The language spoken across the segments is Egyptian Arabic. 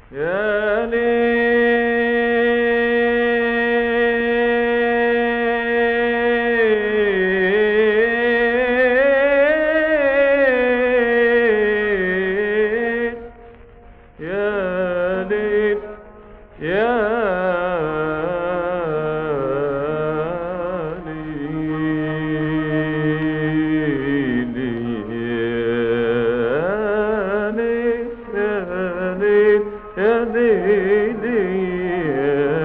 يا ليل يا ليل يا ليل يا ليل يا ليل يا ليل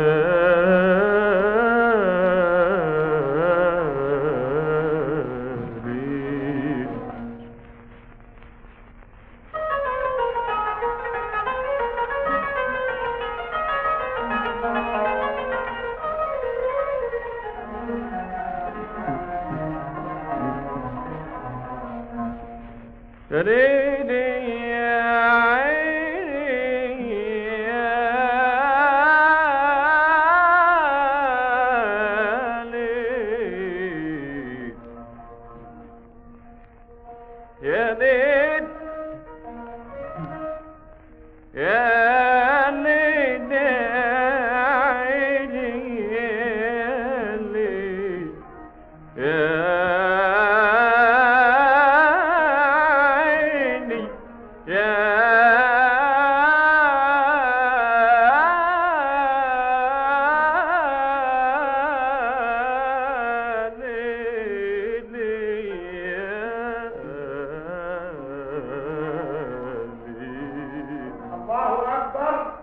يا ليل يا ليلي يا عيني يا ليل يا ليل يا ليل يا عيني يا ليل يا عيني يا ليلي يا ليل الله أكبر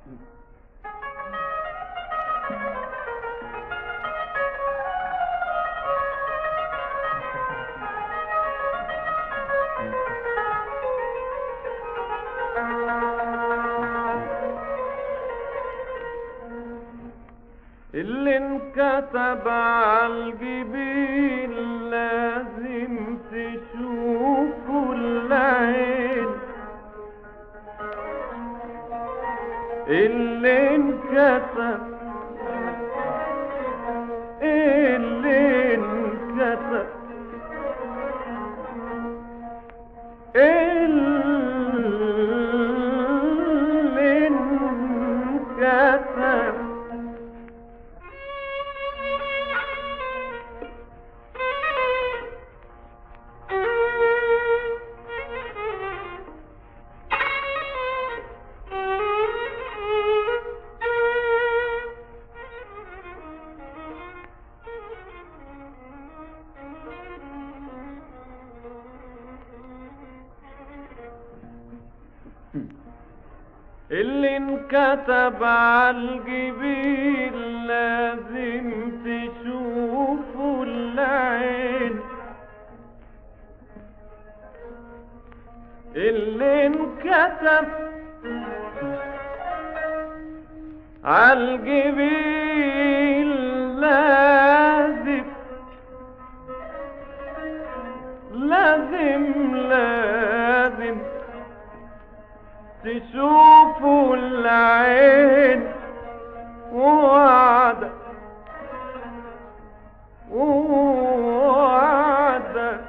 اللي انكتب عالجبين لازم تشوفه العين اللي انكتب اللي انكتب اللي انكتب اللي انكتب عالجبين لازم تشوفه العين اللي انكتب عالجبين لازم لازم لازم تشوفوا العين وعد وعد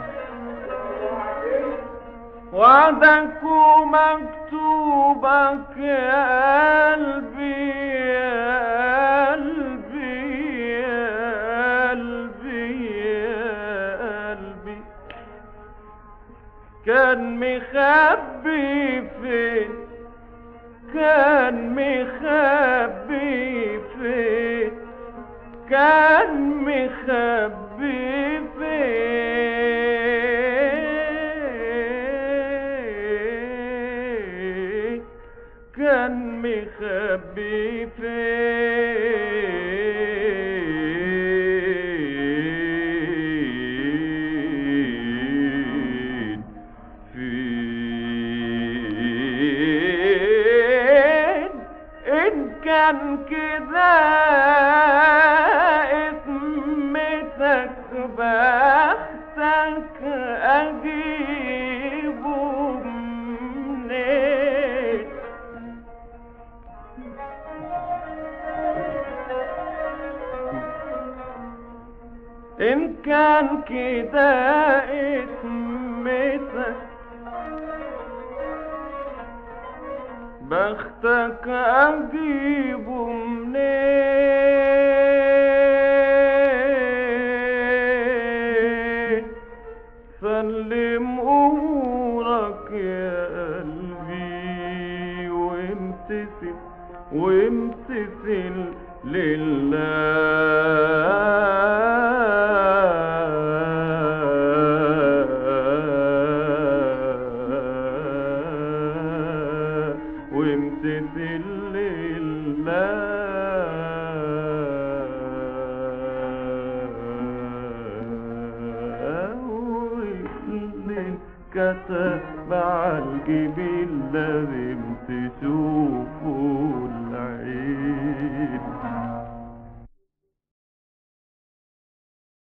وعدك ومكتوبك يا قلبي يا قلبي يا قلبي يا قلبي كان مخبي فين كان مخبي فين كان مخبي فين كان مخبي فين فين إن كان كده اسمتك بختك أجيبه منين إن كان كده اسمتك بختك أجيبه منين سلم أمورك يا قلبي وامتثل وامتثل لله وامتثل لله واللي كتب على الجبين لازم تشوفه